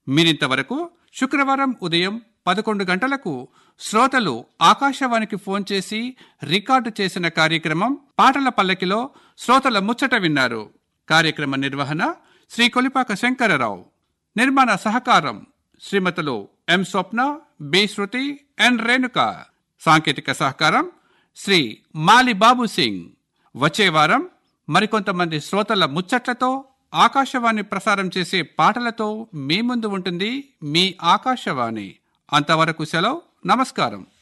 మీరింతవరకు శుక్రవారం ఉదయం పదకొండు గంటలకు శ్రోతలు ఆకాశవాణికి ఫోన్ చేసి రికార్డు చేసిన కార్యక్రమం పాటల పల్లకిలో శ్రోతల ముచ్చట విన్నారు కార్యక్రమ నిర్వహణ శ్రీ కొలిపాక శంకరరావు నిర్మాణ సహకారం శ్రీమతులు ఎం స్వప్న బి శృతి ఎన్ రేణుక సాంకేతిక సహకారం శ్రీ మాలి బాబు సింగ్ వచ్చే వారం మరికొంతమంది శ్రోతల ముచ్చట్లతో ఆకాశవాణి ప్రసారం చేసే పాటలతో మీ ముందు ఉంటుంది మీ ఆకాశవాణి అంతవరకు సెలవు నమస్కారం